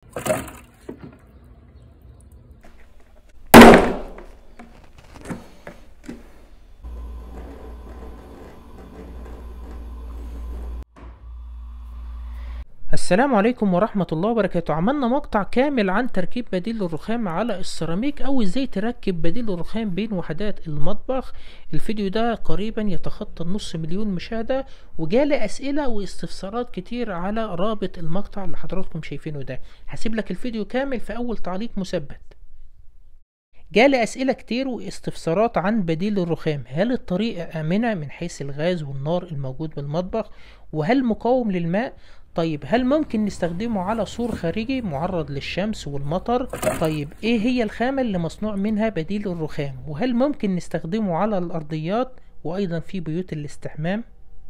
السلام عليكم ورحمة الله وبركاته عملنا مقطع كامل عن تركيب بديل الرخام على السيراميك او ازاي تركب بديل الرخام بين وحدات المطبخ الفيديو ده قريبا يتخطى النص مليون مشاهدة وجالي اسئلة واستفسارات كتير على رابط المقطع اللي حضراتكم شايفينه ده هسيب لك الفيديو كامل في اول تعليق مثبت جالي أسئلة كتير واستفسارات عن بديل الرخام هل الطريقة آمنة من حيث الغاز والنار الموجود بالمطبخ وهل مقاوم للماء طيب هل ممكن نستخدمه على سور خارجي معرض للشمس والمطر طيب ايه هي الخامة اللي مصنوع منها بديل الرخام وهل ممكن نستخدمه على الارضيات وايضا في بيوت الاستحمام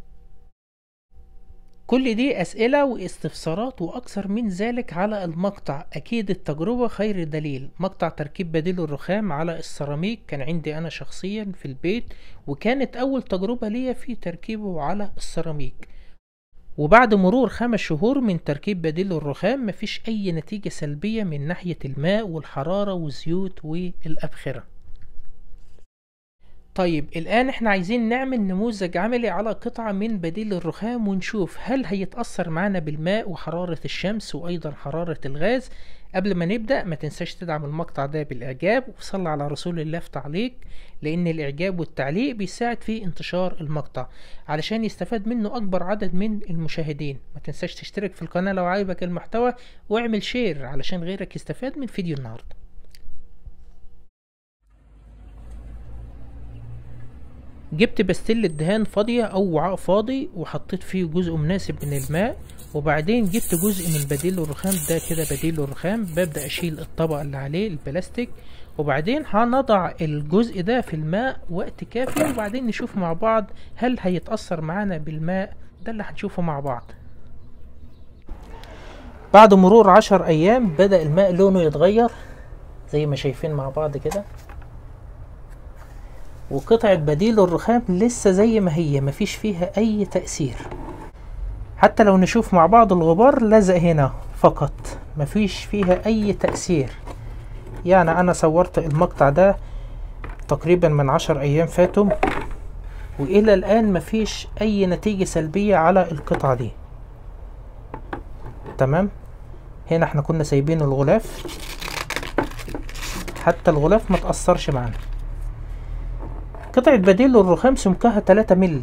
كل دي اسئلة واستفسارات واكثر من ذلك على المقطع اكيد التجربة خير دليل مقطع تركيب بديل الرخام على السيراميك كان عندي انا شخصيا في البيت وكانت اول تجربة ليا في تركيبه على السيراميك وبعد مرور خمس شهور من تركيب بديل الرخام مفيش أي نتيجة سلبية من ناحية الماء والحرارة والزيوت والأبخرة طيب الآن احنا عايزين نعمل نموذج عملي على قطعة من بديل الرخام ونشوف هل هيتأثر معنا بالماء وحرارة الشمس وأيضا حرارة الغاز قبل ما نبدأ ما تنساش تدعم المقطع ده بالإعجاب وصل على رسول الله في تعليق لأن الإعجاب والتعليق بيساعد في انتشار المقطع علشان يستفاد منه أكبر عدد من المشاهدين ما تنساش تشترك في القناة لو عجبك المحتوى واعمل شير علشان غيرك يستفاد من فيديو النهارده جبت بستلة دهان فاضية أو وعاء فاضي وحطيت فيه جزء مناسب من الماء وبعدين جبت جزء من بديل الرخام ده كده بديل الرخام ببدأ أشيل الطبقة اللي عليه البلاستيك وبعدين هنضع الجزء ده في الماء وقت كافي وبعدين نشوف مع بعض هل هيتأثر معانا بالماء ده اللي هنشوفه مع بعض بعد مرور عشر أيام بدأ الماء لونه يتغير زي ما شايفين مع بعض كده وقطعة بديل الرخام لسه زي ما هي مفيش فيها أي تأثير حتى لو نشوف مع بعض الغبار لزق هنا فقط مفيش فيها أي تأثير يعني أنا صورت المقطع ده تقريبا من عشر أيام فاتوا وإلى الآن مفيش أي نتيجة سلبية على القطعة دي تمام هنا احنا كنا سايبين الغلاف حتى الغلاف ما تأثرش معانا قطعة بديل الرخام سمكها 3 ملي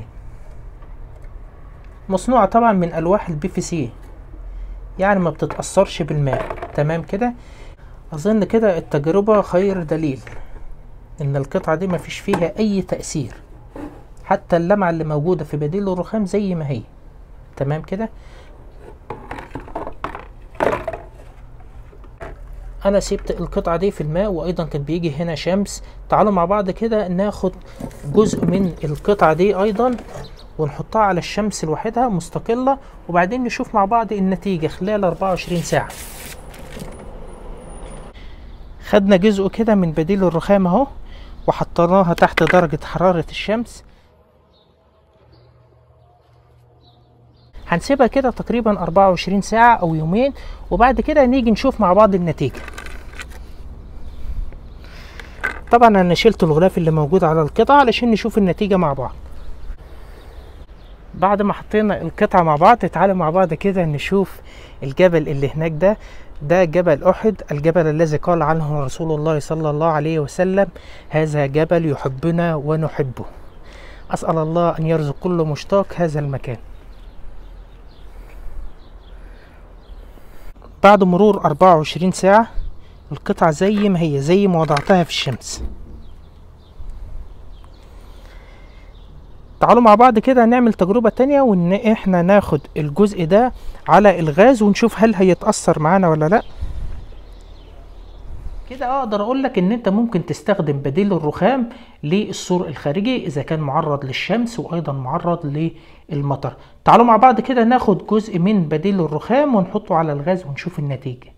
مصنوعة طبعا من ألواح البي في سي يعني ما بتتأثرش بالماء تمام كده أظن كده التجربة خير دليل إن القطعة دي مفيش فيها أي تأثير حتى اللمعة اللي موجودة في بديل الرخام زي ما هي تمام كده انا سبت القطعة دي في الماء وايضا كان بيجي هنا شمس تعالوا مع بعض كده ناخد جزء من القطعة دي ايضا ونحطها على الشمس لوحدها مستقلة وبعدين نشوف مع بعض النتيجة خلال 24 ساعة خدنا جزء كده من بديل الرخام اهو وحطيناها تحت درجة حرارة الشمس هنسيبها كده تقريبا 24 ساعة أو يومين وبعد كده نيجي نشوف مع بعض النتيجة طبعا أنا شلت الغلاف اللي موجود على القطعة علشان نشوف النتيجة مع بعض بعد ما حطينا القطعة مع بعض تعالوا مع بعض كده نشوف الجبل اللي هناك ده ده جبل أحد الجبل الذي قال عنه رسول الله صلى الله عليه وسلم هذا جبل يحبنا ونحبه أسأل الله أن يرزق كل مشتاق هذا المكان بعد مرور 24 ساعة القطعة زي ما هي زي ما وضعتها في الشمس تعالوا مع بعض كده نعمل تجربة تانية وان احنا ناخد الجزء ده على الغاز ونشوف هل هيتأثر معانا ولا لا كده اقدر اقول لك ان انت ممكن تستخدم بديل الرخام للسور الخارجي اذا كان معرض للشمس وايضا معرض للمطر تعالوا مع بعض كده ناخد جزء من بديل الرخام ونحطه على الغاز ونشوف النتيجة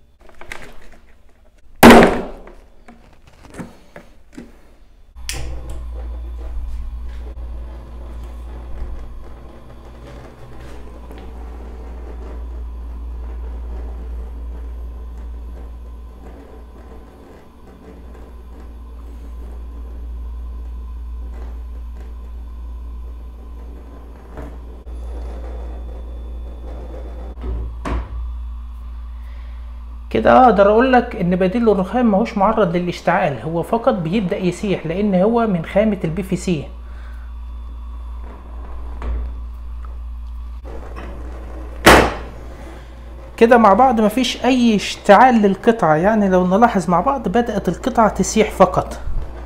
كده اقدر اقول لك ان بديل الرخام ماهوش معرض للاشتعال هو فقط بيبدا يسيح لان هو من خامه البي في سي كده مع بعض مفيش اي اشتعال للقطعه يعني لو نلاحظ مع بعض بدات القطعه تسيح فقط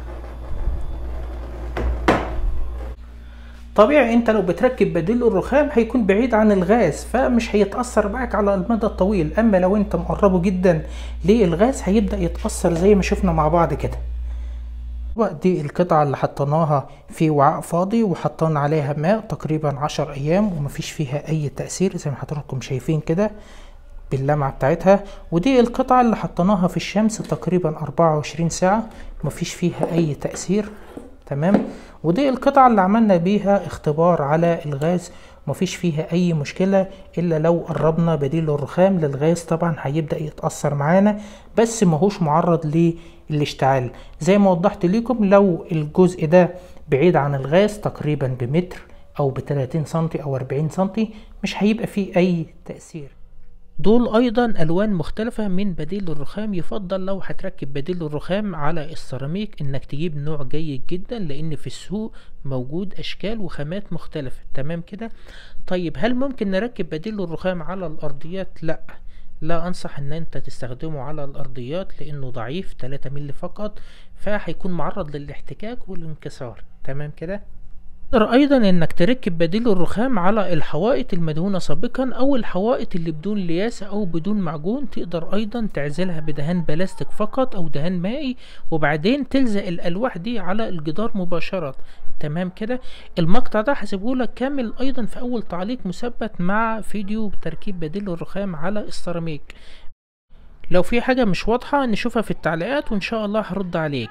طبيعي انت لو بتركب بديل الرخام هيكون بعيد عن الغاز فمش هيتأثر معاك على المدى الطويل اما لو انت مقربه جدا للغاز هيبدأ يتأثر زي ما شفنا مع بعض كده دي القطعة اللي حطيناها في وعاء فاضي وحطينا عليها ماء تقريبا عشر ايام ومفيش فيها اي تأثير زي ما حضراتكم شايفين كده باللمعة بتاعتها ودي القطعة اللي حطيناها في الشمس تقريبا 24 ساعة مفيش فيها اي تأثير تمام ودي القطعة اللي عملنا بيها اختبار على الغاز مفيش فيها اي مشكلة الا لو قربنا بديل الرخام للغاز طبعا هيبدأ يتأثر معانا بس ماهوش معرض للاشتعال زي ما وضحت لكم لو الجزء ده بعيد عن الغاز تقريبا بمتر او بتلاتين سنتي او اربعين سنتي مش هيبقى فيه اي تأثير دول ايضا الوان مختلفة من بديل الرخام يفضل لو هتركب بديل الرخام على السيراميك انك تجيب نوع جيد جدا لان في السوق موجود اشكال وخامات مختلفة تمام كده طيب هل ممكن نركب بديل الرخام على الارضيات لا لا انصح ان انت تستخدمه على الارضيات لانه ضعيف 3 مللي فقط فهيكون معرض للاحتكاك والانكسار تمام كده تقدر ايضا انك تركب بديل الرخام على الحوائط المدهونة سابقا او الحوائط اللي بدون لياسة او بدون معجون تقدر ايضا تعزلها بدهان بلاستيك فقط او دهان مائي وبعدين تلزق الالواح دي على الجدار مباشرة تمام كده المقطع ده هسيبهولك كامل ايضا في اول تعليق مثبت مع فيديو تركيب بديل الرخام على السيراميك لو في حاجة مش واضحة نشوفها في التعليقات وان شاء الله هرد عليك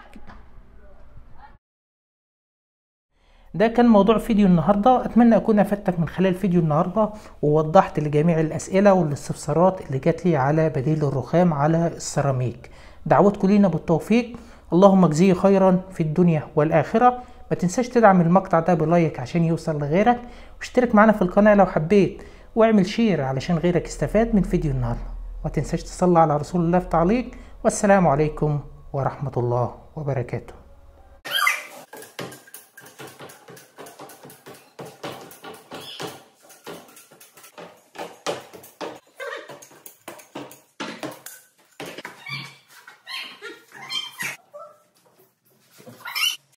ده كان موضوع فيديو النهاردة أتمنى أكون أفدتك من خلال فيديو النهاردة ووضحت لجميع الأسئلة والاستفسارات اللي جات لي على بديل الرخام على السيراميك دعوتكم لينا بالتوفيق اللهم اجزيه خيرا في الدنيا والآخرة ما تنساش تدعم المقطع ده بلايك عشان يوصل لغيرك واشترك معنا في القناة لو حبيت واعمل شير علشان غيرك يستفاد من فيديو النهاردة ما تنساش تصلي على رسول الله في تعليق والسلام عليكم ورحمة الله وبركاته